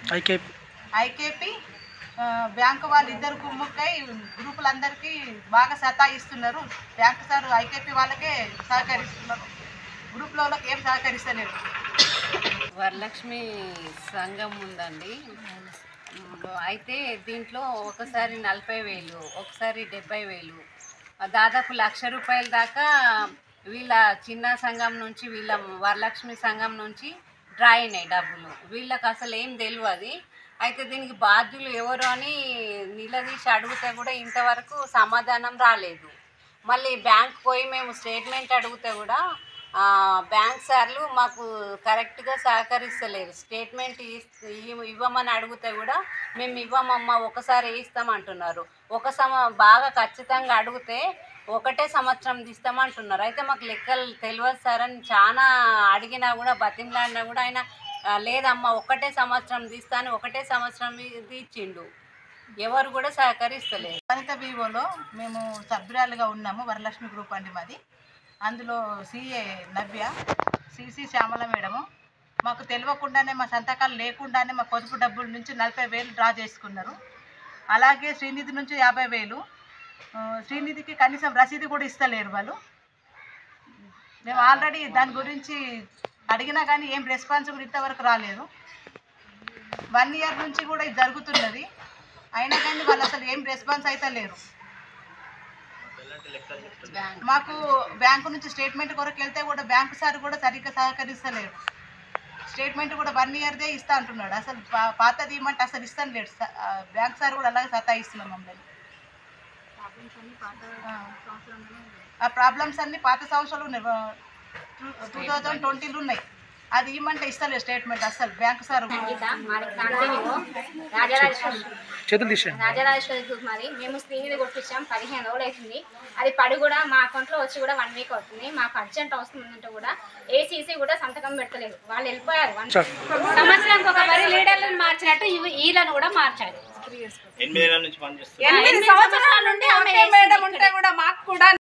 IKP IKP ఆ, bank వాళ్ళు ఇద్దరు కుమ్ముక్కై గ్రూపులందరికీ బాగా సతాయిస్తున్నారు బ్యాంకు సార్ ఐకేపీ వాళ్ళకే సహకరిస్తున్నారు గ్రూప్లో వాళ్ళకి ఏం సహకరిస్తలేరు వరలక్ష్మి సంఘం ఉందండి మ్, అయితే దీంట్లో ఒకసారి నలభై వేలు ఒకసారి డెబ్బై వేలు దాదాపు లక్ష రూపాయల దాకా వీళ్ళ చిన్న సంఘం నుంచి వీళ్ళ వరలక్ష్మి సంఘం నుంచి డ్రా అయినాయి డబ్బులు వీళ్ళకి అసలు ఏం తెలియదు అయితే దీనికి బాధ్యులు ఎవరు అని నిలదీసి అడిగితే కూడా ఇంతవరకు సమాధానం రాలేదు మళ్ళీ బ్యాంక్ పోయి మేము స్టేట్మెంట్ అడిగితే కూడా ఆ, బ్యాంక్ సార్లు మాకు కరెక్ట్గా సహకరిస్తలేరు స్టేట్మెంట్ ఇస్- ఇవ్వ- ఇవ్వమని అడిగితే కూడా మేము ఇవ్వమమ్మా ఒకసారి ఇస్తామంటున్నారు ఒక సమ బాగా ఖచ్చితంగా అడిగితే ఒకటే సంవత్సరం తీస్తామంటున్నారు అయితే మాకు లెక్కలు తెలియదు సార్ అని చాలా అడిగినా కూడా బతిమలాడినా కూడా ఆయన "ఆ, లేదమ్మా ఒకటే సంవత్సరం తీస్తాను ఒకటే సంవత్సరం ఇది ఇచ్చిండు ఎవరు కూడా సహకరిస్తలేరు వనిత బీవోలో మేము సభ్యురాలుగా ఉన్నాము వరలక్ష్మి గ్రూప్ అండి మాది అందులో CA Navya CC Shyamala madam మాకు తెలియకుండానే మా సంతకాలు లేకుండానే మా పొదుపు డబ్బుల నుంచి నలభై వేలు డ్రా చేసుకున్నారు అలాగే శ్రీనిధి నుంచి యాభై వేలు ఆ, శ్రీనిధికి కనీసం రసీదు కూడా ఇస్తలేరు వాళ్ళు మేము ఆల్రెడీ దాని గురించి అడిగినా కానీ ఏం రెస్పాన్స్ కూడా ఇంతవరకు రాలేదు వన్ ఇయర్ నుంచి కూడా ఇది జరుగుతున్నది అయినా కానీ వాళ్ళు అసలు ఏం రెస్పాన్స్ అయితే లేరు బ్యాంక్ మాకు బ్యాంకు నుంచి స్టేట్మెంట్ కొరకు వెళ్తే కూడా బ్యాంకు సార్ కూడా సరిగ్గా సహకరిస్తలేరు స్టేట్మెంట్ కూడా వన్ ఇయర్దే ఇస్తా అంటున్నాడు అసలు పా- పాతది ఇమ్మంటే అసలు ఇస్తాను లేడు స- ఆ, బ్యాంక్ సార్ కూడా అలాగే సతాయిస్తున్నాం మమ్మల్ని ఆ. ఆ ప్రాబ్లమ్స్ అన్ని పాత సంవత్సరాలు ఉన్నాయి టూ థౌజండ్ ట్వంటీలు ఉన్నాయి అది ఇమ్మంటే ఇస్తలేదు స్టేట్మెంట్ అసలు బ్యాంక్ సార్ సంగీత మాది కాంతినివో రాజరాజేశ్వరి చేతులు తీసేయండి రాజరాజేశ్వరి గ్రూప్ మరి మేము స్క్రీన్ కొట్టించాం పదిహేను రోజులు అవుతుంది అది పడి కూడా మా అకౌంట్లో వచ్చి కూడా వన్ వీక్ అవుతుంది మాకు అర్జెంట్ అవసరం ఉందంటే కూడా ఏసీసీ కూడా సంతకం పెట్టలేదు వాళ్ళు వెళ్ళిపోయారు వన్ సార్ సంవత్సరానికి ఒక వరి లీడర్లను మార్చినట్టు ఇవి- వీళ్ళను కూడా మార్చారు ఎనిమిది నెలల నుంచి పనిచేస్తుంది ఎనిమిది సంవత్సరాల నుండి ఆమె మేడం ఉంటే కూడా మాకు కూడా